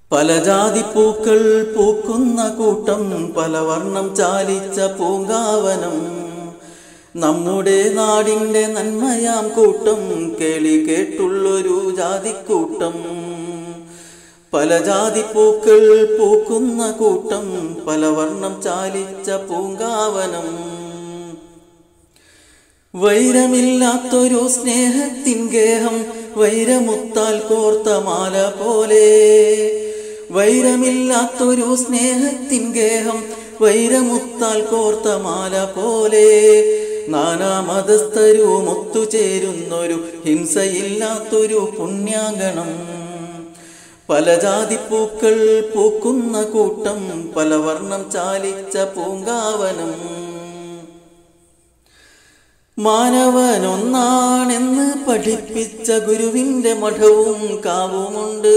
പല ജാതി പൂക്കൾ പൂക്കുന്ന കൂട്ടം പല വർണ്ണം ചാലിച്ച പൂങ്കാവനം നമ്മുടെ നാടിൻ്റെ നന്മയാം കൂട്ടം കേളി കേട്ടുള്ളൊരു ജാതിക്കൂട്ടം പല ജാതി പൂക്കൾ പൂക്കുന്ന കൂട്ടം പല വർണ്ണം ചാലിച്ച പൂങ്കാവനം വൈരമില്ലാത്തൊരു സ്നേഹത്തിൻ ഗേഹം വൈരമുത്താൽ കോർത്ത മാല പോലെ വൈരമില്ലാത്തൊരു സ്നേഹത്തിൻ ഗേഹം വൈരമുത്താൽ കോർത്ത മാല പോലെ നാനാമതസ്ഥരും ഒത്തുചേരുന്നൊരു ഹിംസയില്ലാത്തൊരു പുണ്യാങ്കണം പല ജാതി പൂക്കൾ പൂക്കുന്ന കൂട്ടം പല വർണ്ണം ചാലിച്ച പൂങ്കാവനം മാനവനൊന്നാണെന്ന് പഠിപ്പിച്ച ഗുരുവിൻ്റെ മഠവും കാവുമുണ്ട്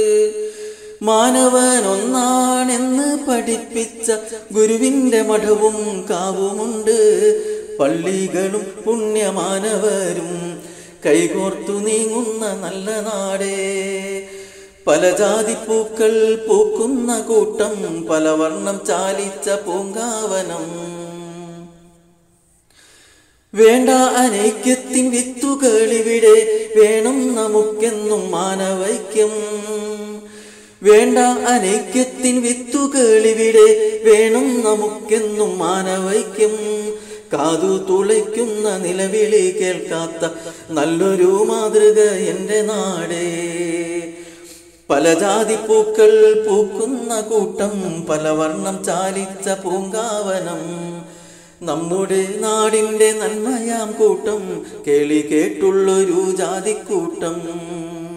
മാനവനൊന്നാണെന്ന് പഠിപ്പിച്ച ഗുരുവിൻ്റെ മഠവും കാവുമുണ്ട് പള്ളികളും പുണ്യമാനവരും കൈകോർത്തു നീങ്ങുന്ന നല്ല നാടേ പല ജാതി പൂക്കൾ പൂക്കുന്ന കൂട്ടം പല വർണ്ണം ചാലിച്ച പൂങ്കാവനം വേണ്ട അനൈക്യത്തിൻ വിത്തുകളിവിടെ വേണം നമുക്കെന്നും മാനവൈക്യം വേണ്ട അനൈക്യത്തിൻ വിത്തുകളിവിടെ വേണം നമുക്കെന്നും മാനവൈക്യം കാതു തുളയ്ക്കുന്ന നിലവിളി കേൾക്കാത്ത നല്ലൊരു മാതൃക എൻ്റെ നാടേ പല ജാതി പൂക്കൾ പൂക്കുന്ന കൂട്ടം പല വർണ്ണം ചാലിച്ച പൂങ്കാവനം നമ്മുടെ നാടിൻ്റെ നന്മയാം കൂട്ടം കേളി കേട്ടുള്ളൊരു ജാതിക്കൂട്ടം